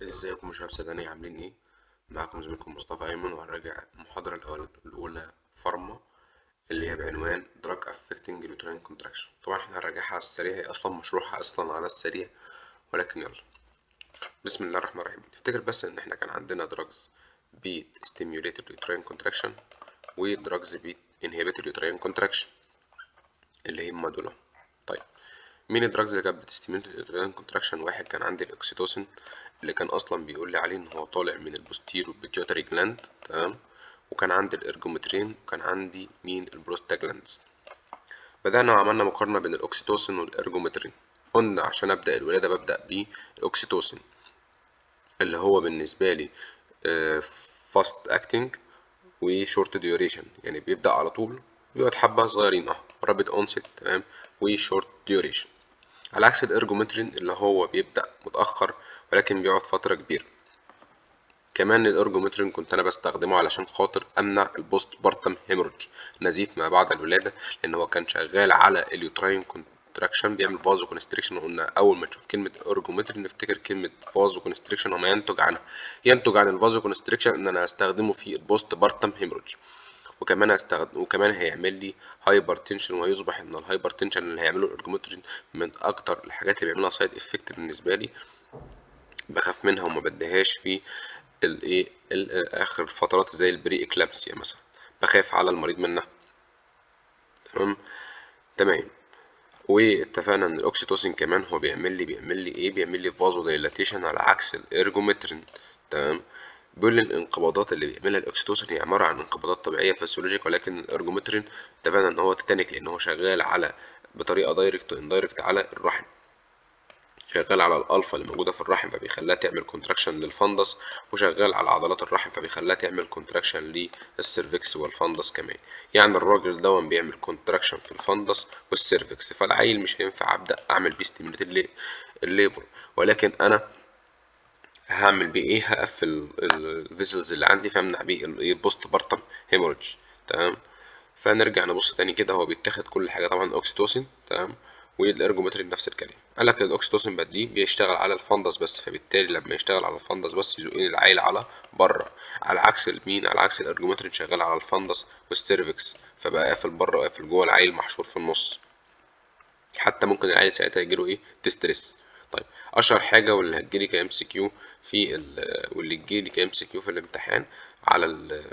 ازيكم يا شباب سودانية عاملين ايه؟ معاكم زميلكم مصطفى ايمن وهنراجع المحاضرة الأول الأولى فارما اللي هي بعنوان Drug Affecting Uterine Contraction طبعا احنا هنراجعها على السريع هي أصلا مشروحة أصلا على السريع ولكن يلا بسم الله الرحمن الرحيم نفتكر بس إن احنا كان عندنا drugs بيت stimulated uterine contraction و drugs بيت inhibited uterine contraction اللي هم دول طيب مين الدراجز اللي كانت بتستيميليت الادرينال كونتراكشن واحد كان عندي الاكسيتوسين اللي كان اصلا بيقول لي عليه ان هو طالع من البوستيرو بيتيوتري جلاند تمام وكان عندي الارجومترين وكان عندي مين البروستاجلاندز بدأنا وعملنا مقارنة بين الاكسيتوسين والارجومترين قلنا عشان ابدأ الولادة ببدأ بالاكسيتوسين اللي هو بالنسبة لي فاست اكتنج وشورت ديوريشن يعني بيبدأ على طول بيقعد حبة صغيرين اهو رابيد اونست تمام وشورت ديوريشن على عكس الارجومترين اللي هو بيبدأ متأخر ولكن بيقعد فترة كبيرة كمان الارجومترين كنت انا بستخدمه علشان خاطر امنع البوست بارتم هيموريج نزيف ما بعد الولادة لان هو كان شغال على اليوتراين كونتراكشن بيعمل فازو كونستريكشن وقلنا اول ما نشوف كلمة ارجومترين نفتكر كلمة فازو كونستريكشن وما ينتج عنها ينتج عن الفازو كونستريكشن ان انا هستخدمه في البوست بارتم هيموريج وكمان هستخدم وكمان هيعمل لي هايبر تنشن وهيصبح ان الهايبر تنشن اللي هيعمله الارجومترين من اكتر الحاجات اللي بيعملها سايد افكت بالنسبه لي بخاف منها وما بديهاش في الايه اخر فترات زي البري اكلامسيا مثلا بخاف على المريض منها تمام تمام واتفقنا ان الاوكسيتوسين كمان هو بيعمل لي بيعمل لي ايه بيعمل لي فازو دايلاتيشن على عكس الارجومترين تمام بيقول لي الانقباضات اللي بيعملها الاكسيتوسين هي عباره عن انقباضات طبيعيه فيسيولوجيك ولكن الارجومترين اتفقنا ان هو تيتانيك لان هو شغال على بطريقه دايركت واندايركت على الرحم شغال على الالفا اللي موجوده في الرحم فبيخليها تعمل كونتراكشن للفندس وشغال على عضلات الرحم فبيخليها تعمل كونتراكشن للسيرفكس والفندس كمان يعني الراجل ده بيعمل كونتراكشن في الفندس والسيرفكس فالعيل مش هينفع ابدا اعمل بيه ستيميليت الليبر ولكن انا هعمل بيه ايه هقفل الفيسلز اللي عندي فامنع بيه البوست بارتم هيموريدج تمام فنرجع نبص تاني كده هو بيتاخد كل حاجه طبعا اوكسيتوسين تمام والارجومترين نفس الكلام قال لك الاوكسيتوسين بديه بيشتغل على الفندس بس فبالتالي لما يشتغل على الفندس بس يزقني العيل على بره على عكس المين على عكس الارجومترين شغال على الفندس والستيرفكس فبقى قافل بره وقافل جوه العيل محشور في النص حتى ممكن العيل ساعتها يجيله ايه تستريس طيب اشهر حاجه واللي هتجيلي كام سي كيو في ال واللي تجيلي كام سي كيو في الامتحان على ال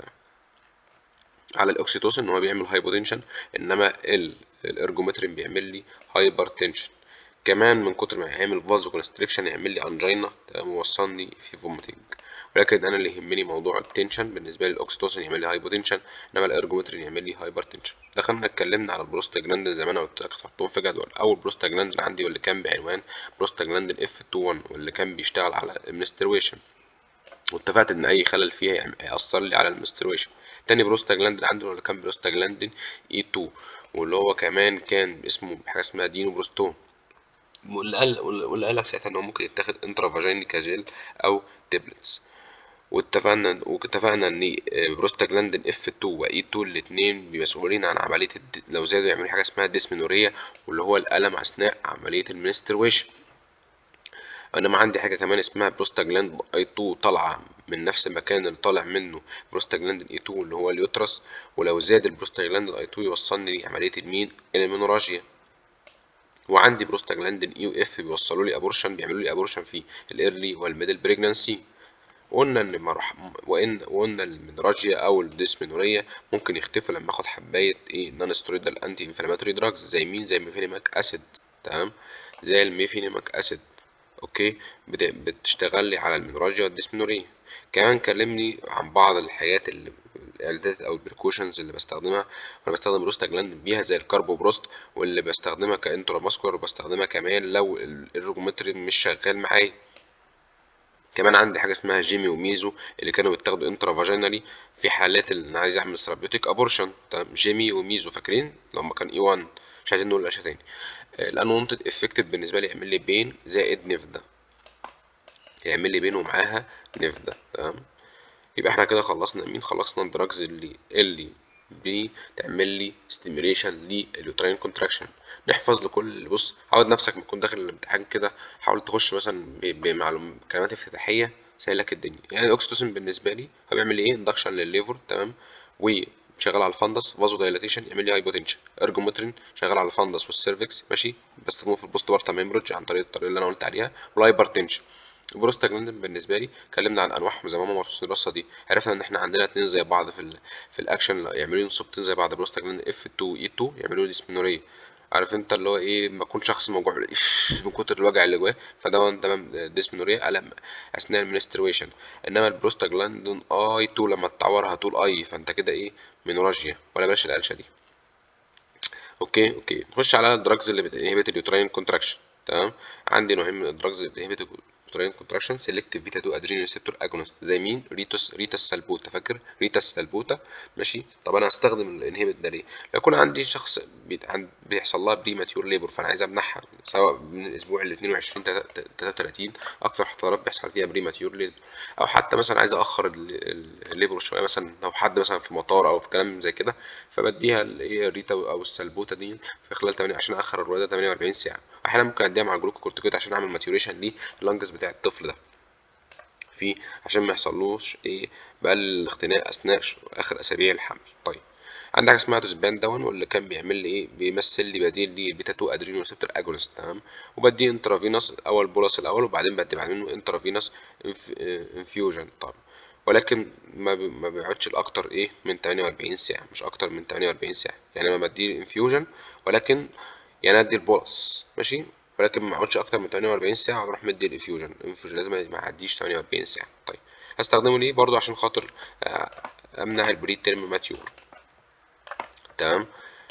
على الاوكسيتوسين ان هو بيعمل هايبوتنشن انما الارجومترين بيعمل لي هايبر تنشن كمان من كتر ما يعمل فازو كونستريكشن يعمل لي انجينا تمام ووصلني في فوميتنج ولكن انا اللي يهمني موضوع التنشن بالنسبه لي الاوكسيتوسين يعمل لي هايبوتنشن انما الارجومترين يعمل لي هايبر تنشن دخلنا اتكلمنا على البروستاجلاندين زي ما انا قلت لك تحطهم في جدول اول بروستاجلاندين عندي واللي كان بعنوان بروستاجلاندين اف 21 واللي كان بيشتغل على المنسترويشن واتفقت ان اي خلل فيها هيأثر لي على المنسترويشن تاني بروستاجلاندين عندي واللي كان بروستاجلاندين اي 2 واللي هو كمان كان اسمه حاجه اسمها دينو بروستون واللي قال واللي قال لك ساعتها ان هو ممكن يتاخد انترافاجيني كجل او تابلتس واتفقنا واتفقنا ان بروستاجلاندين اف 2 واي 2 الاثنين مسؤولين عن عمليه الد... لو زادوا يعملوا حاجه اسمها ديسمينوريا واللي هو الالم اثناء عمليه المنسترويشن انما عندي حاجه كمان اسمها بروستاجلاند اي 2 طالعه من نفس المكان اللي طالع منه بروستاجلاندين اي 2 اللي هو اليوترس ولو زاد البروستاجلاندين اي 2 يوصلني لعمليه المين المينوراجيا وعندي بروستاجلاندين اي و اف بيوصلوا لي ابورشن بيعملوا لي ابورشن في الايرلي والميدل بريجنانسي قلنا ان مرح... وان قلنا المينوراجيا او الديسمينوريا ممكن يختفوا لما اخد حبايه ايه نون سترويدال انتي انفلاماتوري دراجز زي مين زي ميفينيماك اسيد تمام زي الميفينيماك اسيد اوكي بتشتغل لي على المينوراجيا والديسمينوريا كمان كلمني عن بعض الحاجات اللي الاعدادات او البريكوشنز اللي بستخدمها وانا بستخدم بروستاجلاند بيها زي الكاربوبروست واللي بستخدمها كانتراماسكولار وبستخدمها كمان لو الرجومترين مش شغال معايا كمان عندي حاجه اسمها جيمي وميزو اللي كانوا بيتاخدوا انترافاجينالي في حالات اللي انا عايز اعمل ثيرابيوتيك ابورشن تمام جيمي وميزو فاكرين لما كان اي 1 مش عايزين نقول الاشياء تاني الانونتد افكتيف بالنسبه لي يعمل لي بين زائد نفدا يعمل لي بين ومعاها نفدا تمام يبقى احنا كده خلصنا مين خلصنا الدراجز اللي اللي بتعمل لي ستيميوليشن لليوتراين كونتراكشن نحفظ لكل بص عود نفسك لما تكون داخل الامتحان كده حاول تخش مثلا بمعلومات كلمات افتتاحيه سهل لك الدنيا يعني الاكسيتوسين بالنسبه لي هو بيعمل ايه اندكشن للليفر تمام وشغال على الفندس فازو دايلاتيشن يعمل لي هايبوتنشن ارجومترين شغال على الفندس والسيرفكس ماشي بستخدمه في البوست بارتم هيموريدج عن طريق الطريقه اللي انا قلت عليها والهايبرتنشن البروستاجلاندين بالنسبه لي اتكلمنا عن انواعهم زي ما هم مرصوصين الرصه دي عرفنا ان احنا عندنا اتنين زي بعض في ال في الاكشن يعملوا لي نصبتين زي بعض بروستاجلاندين اف 2 اي 2 يعملوا لي ديسمينوريه عارف انت اللي هو ايه لما يكون شخص موجوع من كتر الوجع اللي جواه فده تمام ديسمينوريا الم اثناء المنسترويشن انما البروستاجلاندين اي 2 لما تتعور هتقول اي فانت كده ايه مينوراجيا ولا بلاش القلشه دي اوكي اوكي نخش على الدراجز اللي بتنهبت اليوتراين كونتراكشن تمام عندي نوعين من الدراجز اللي بتنهبت اليوتراين كونتراكشن سيلكتيف بيتا 2 ادرينال ريسبتور اجونست زي مين ريتوس ريتاس سالبوتا فاكر ريتاس سالبوتا ماشي طب انا هستخدم الانهبت ده ليه لو يكون عندي شخص بيحصل لها بري ماتيور ليبر فانا عايز امنعها سواء من الاسبوع ال 22 33 اكتر فترات بيحصل فيها بري ماتيور ليبر او حتى مثلا عايز اخر الليبر شويه مثلا لو حد مثلا في مطار او في كلام زي كده فبديها الايه الريتا او السالبوتا دي في خلال 8 عشان اخر الولاده 48 ساعه احيانا ممكن اديها مع الجلوكوكورتيكويد عشان اعمل ماتيوريشن لللنجز بتاع الطفل ده فيه عشان ما يحصلوش ايه بقى الاختناق اثناء اخر اسابيع الحمل طيب عندك حاجه اسمها دوزبان دون واللي كان بيعمل لي ايه بيمثل لي بديل للبيتا 2 ادرينو ريسبتور اجونست تمام وبديه انترافينوس اول بولس الاول وبعدين بدي بعد منه انترافينوس انفيوجن طبعا ولكن ما ما بيقعدش الاكتر ايه من 48 ساعه مش اكتر من 48 ساعه يعني ما بديه انفيوجن ولكن يعني ادي البولس ماشي ولكن ما اقعدش اكتر من 48 ساعه واروح مدي الانفيوجن الانفيوجن لازم ما يعديش 48 ساعه طيب هستخدمه ليه برضو عشان خاطر امنع البري تيرم ماتيور تمام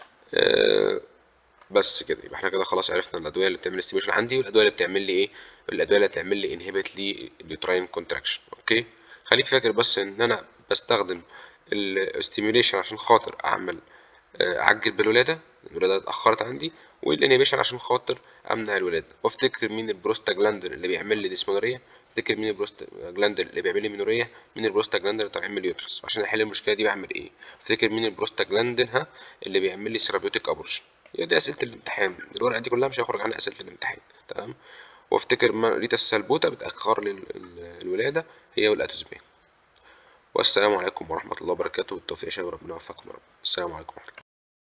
آه بس كده يبقى احنا كده خلاص عرفنا الادويه اللي بتعمل ستيميشن عندي والادويه اللي بتعمل لي ايه الادويه اللي هتعمل لي انهبت لي اليوتراين كونتراكشن اوكي خليك فاكر بس ان انا بستخدم الستيميوليشن عشان خاطر اعمل اعجل بالولاده الولاده اتاخرت عندي والانيبيشن عشان خاطر امنع الولاده وافتكر مين البروستاجلاندين اللي بيعمل لي ديسمونوريا افتكر مين البروستاجلاندين اللي بيعمل لي مينوريا مين البروستاجلاندين اللي طالعين من اليوترس عشان احل المشكله دي بعمل ايه افتكر مين البروستاجلاندين ها اللي بيعمل لي سيرابيوتيك ابورشن دي اسئله الامتحان الورقه دي كلها مش هيخرج عنها اسئله الامتحان تمام وافتكر ريتا السالبوتا بتاخر لي الولاده هي والاتوزبين والسلام عليكم ورحمه الله وبركاته والتوفيق يا شباب ربنا يوفقكم يا رب السلام عليكم ورحمه الله